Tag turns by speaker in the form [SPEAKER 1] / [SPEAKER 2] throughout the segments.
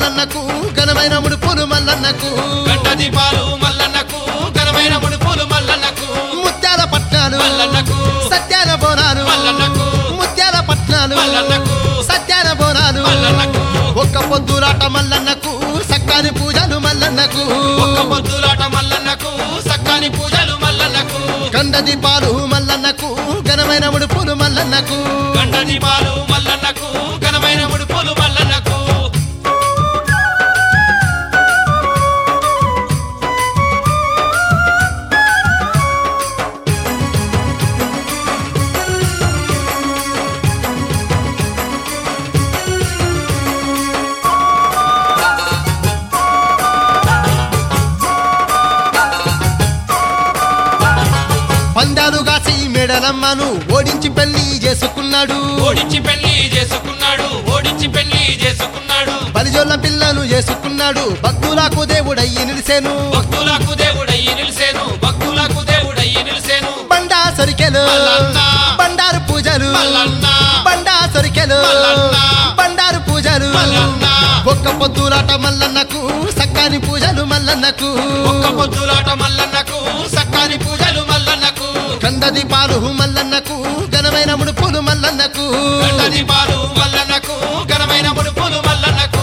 [SPEAKER 1] మల్లన్నకు ఘనమైన ముడుపులు మల్లన్నకు
[SPEAKER 2] గంట దీపాలు మల్లన్నకు ఘనమైన ముడుపులు మల్లన్నకు
[SPEAKER 1] ముత్యాల పట్నాలు
[SPEAKER 2] మల్లన్నకు
[SPEAKER 1] సత్యాన బోనాలు
[SPEAKER 2] మల్లన్నకు
[SPEAKER 1] ముత్యాల పట్నాలు
[SPEAKER 2] మల్లన్నకు
[SPEAKER 1] సత్యాన బోనాలు
[SPEAKER 2] మల్లన్నకు
[SPEAKER 1] ఒక్క పొద్దులాట మల్లన్నకు సక్కాని పూజలు మల్లన్నకు
[SPEAKER 2] ఒక్క పొద్దులాట మల్లన్నకు సక్కాని పూజలు మల్లన్నకు
[SPEAKER 1] గండ దీపాలు మల్లన్నకు ఘనమైన ముడుపులు మల్లన్నకు
[SPEAKER 2] గంట దీపాలు మల్లన్నకు ఘనమైన ముడుపులు మల్లన్నకు
[SPEAKER 1] పందాలు కాసి మెడలమ్మను ఓడించి పెళ్లి చేసుకున్నాడు
[SPEAKER 2] ఓడించి పెళ్లి చేసుకున్నాడు ఓడించి పెళ్లి చేసుకున్నాడు
[SPEAKER 1] బలిజోళ్ళ పిల్లను చేసుకున్నాడు భక్తులకు దేవుడయ్యి నిలిసేను
[SPEAKER 2] భక్తులకు దేవుడయ్యి నిలిసేను భక్తులకు దేవుడయ్యి నిలిసేను
[SPEAKER 1] బండా సొరికెలు
[SPEAKER 2] మల్లన్న.
[SPEAKER 1] బండారు పూజలు
[SPEAKER 2] మల్లన్న.
[SPEAKER 1] బండా సొరికెలు
[SPEAKER 2] మల్లన్న.
[SPEAKER 1] బండారు పూజలు
[SPEAKER 2] మల్లన్న.
[SPEAKER 1] ఒక్క పొద్దులాట మల్లన్నకు సక్కాని పూజలు మల్లన్నకు
[SPEAKER 2] ఒక్క పొద్దులాట మల్లన్నకు సక్కాని పూజలు మల్లన్నకు
[SPEAKER 1] కంద దీపాలు మల్లన్నకు ఘనమైన ముడుపులు మల్లన్నకు
[SPEAKER 2] గంట దీపాలు మల్లన్నకు ఘనమైన ముడుపులు మల్లన్నకు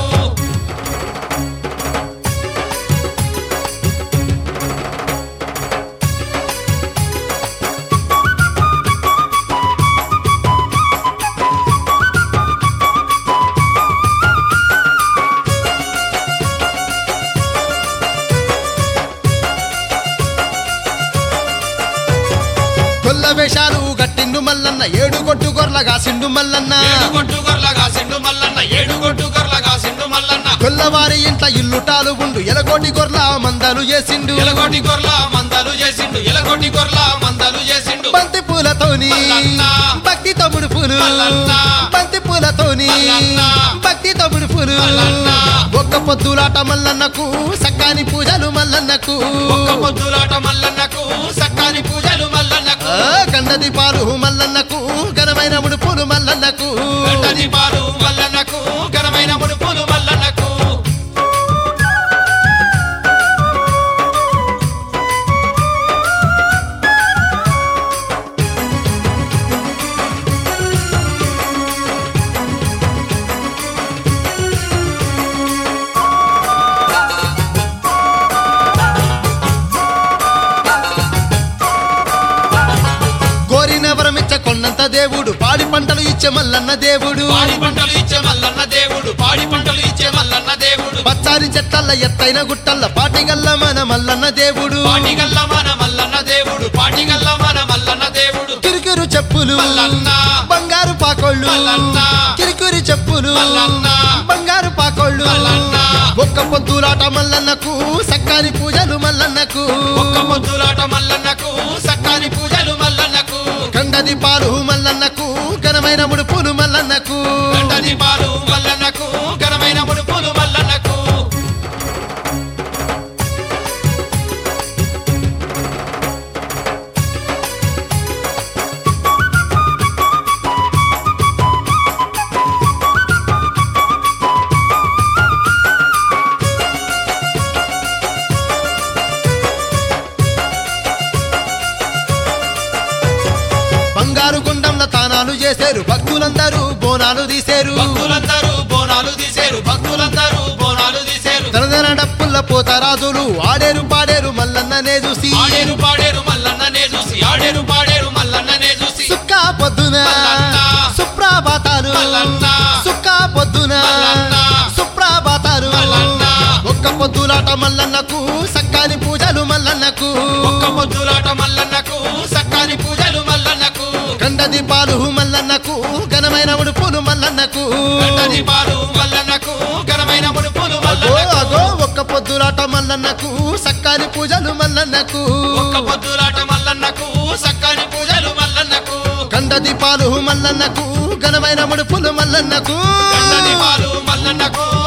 [SPEAKER 1] కొల్ల వేషాలు గట్టిండు మల్లన్న ఏడు కొట్టు గొర్లగా సిండు మల్లన్న
[SPEAKER 2] ఏడు కొట్టు గొర్లగా సిండు మల్లన్న ఏడు కొట్టు గొర్లగా సిండు మల్లన్న
[SPEAKER 1] కొల్లవారి ఇంట ఇల్లుటాలు ఉండు ఎలగోటి గొర్ల మందలు చేసిండు
[SPEAKER 2] ఎలగొట్టి గొర్ల మందలు చేసిండు ఎలగొట్టి గొర్ల మందలు చేసిండు
[SPEAKER 1] బంతి పూలతోని
[SPEAKER 2] మల్లన్న.
[SPEAKER 1] భక్తి తమ్ముడు పూలు
[SPEAKER 2] మల్లన్న.
[SPEAKER 1] బంతి పూలతోని
[SPEAKER 2] మల్లన్న.
[SPEAKER 1] భక్తి తమ్ముడు పూలు
[SPEAKER 2] మల్లన్న.
[SPEAKER 1] ఒక్క పొద్దులాట మల్లన్నకు సక్కాని పూజలు మల్లన్నకు
[SPEAKER 2] ఒక్క పొద్దులాట మల్లన్నకు సక్కాని పూజలు మల్లన్నకు
[SPEAKER 1] ఆ, కండ దీపాలు మల్లన్నకు ఘనమైన ముడుపులు మల్లన్నకు
[SPEAKER 2] గంట దీపాలు మల్లన్నకు ఘనమైన ముడుపులు మల్లన్నకు
[SPEAKER 1] కోరిన వరమిచ్చ కొన్నంత దేవుడు పాడి పంటలు ఇచ్చే మల్లన్న దేవుడు
[SPEAKER 2] పాడి పంటలు ఇచ్చే మల్లన్న దేవుడు పాడి పంటలు ఇచ్చే మల్లన్న దేవుడు
[SPEAKER 1] పచ్చారి చెట్టల్ల ఎత్తైన గుట్టల్ల పాటిగల్ల మన మల్లన్న దేవుడు
[SPEAKER 2] పాటిగల్ల మన మల్లన్న దేవుడు పాటిగల్ల మన మల్లన్న దేవుడు
[SPEAKER 1] కిరికిరు చెప్పులు
[SPEAKER 2] మల్లన్న.
[SPEAKER 1] బంగారు పాకోళ్ళు
[SPEAKER 2] మల్లన్న.
[SPEAKER 1] కిరికిరి చెప్పులు
[SPEAKER 2] మల్లన్న.
[SPEAKER 1] బంగారు పాకోళ్ళు
[SPEAKER 2] మల్లన్న.
[SPEAKER 1] ఒక్క పొద్దులాట మల్లన్నకు సక్కాని పూజలు మల్లన్నకు
[SPEAKER 2] ఒక్క పొద్దులాట మల్లన్నకు సక్కాని పూజలు మల్లన్నకు
[SPEAKER 1] కండ దీపాలు మల్లన్నకు ఘనమైన ముడుపులు మల్లన్నకు
[SPEAKER 2] గంట దీపాలు మల్లన్నకు ఘనమైన ముడుపులు మల్లన్నకు
[SPEAKER 1] బంగారు గుండంలో తానాలు చేశారు భక్తులందరూ బోనాలు తీశారు
[SPEAKER 2] భక్తులందరూ బోనాలు తీసేరు భక్తులందరూ బోనాలు తీసేరు
[SPEAKER 1] తనదన డప్పుల్ల పోతరాజులు ఆడేరు పాడేరు మల్లన్ననే చూసి
[SPEAKER 2] ఆడేరు పాడేరు మల్లన్ననే చూసి ఆడేరు పాడేరు మల్లన్ననే చూసి
[SPEAKER 1] సుక్క పొద్దున
[SPEAKER 2] మల్లన్న.
[SPEAKER 1] సుప్రభాతాలు
[SPEAKER 2] మల్లన్న.
[SPEAKER 1] సుక్క పొద్దున
[SPEAKER 2] మల్లన్న.
[SPEAKER 1] సుప్రభాతాలు
[SPEAKER 2] మల్లన్న.
[SPEAKER 1] ఒక్క పొద్దులాట మల్లన్నకు సక్కాని పూజలు మల్లన్నకు
[SPEAKER 2] ఒక్క పొద్దులాట మల్లన్నకు సక్కాని పూజలు మల్లన్నకు
[SPEAKER 1] కండ దీపాలు మల్లన్నకు ఘనమైన ఉడుపులు మల్లన్నకు
[SPEAKER 2] గంట దీపాలు మల్లన్నకు ఘనమైన ముడుపులు
[SPEAKER 1] అగో
[SPEAKER 2] మల్లన్నకు
[SPEAKER 1] అగో ఒక్క పొద్దులాట మల్లన్నకు సక్కాని పూజలు మల్లన్నకు
[SPEAKER 2] ఒక్క పొద్దులాట మల్లన్నకు సక్కాని పూజలు మల్లన్నకు
[SPEAKER 1] కండ దీపాలు మల్లన్నకు ఘనమైన ముడుపులు మల్లన్నకు
[SPEAKER 2] గంట దీపాలు మల్లన్నకు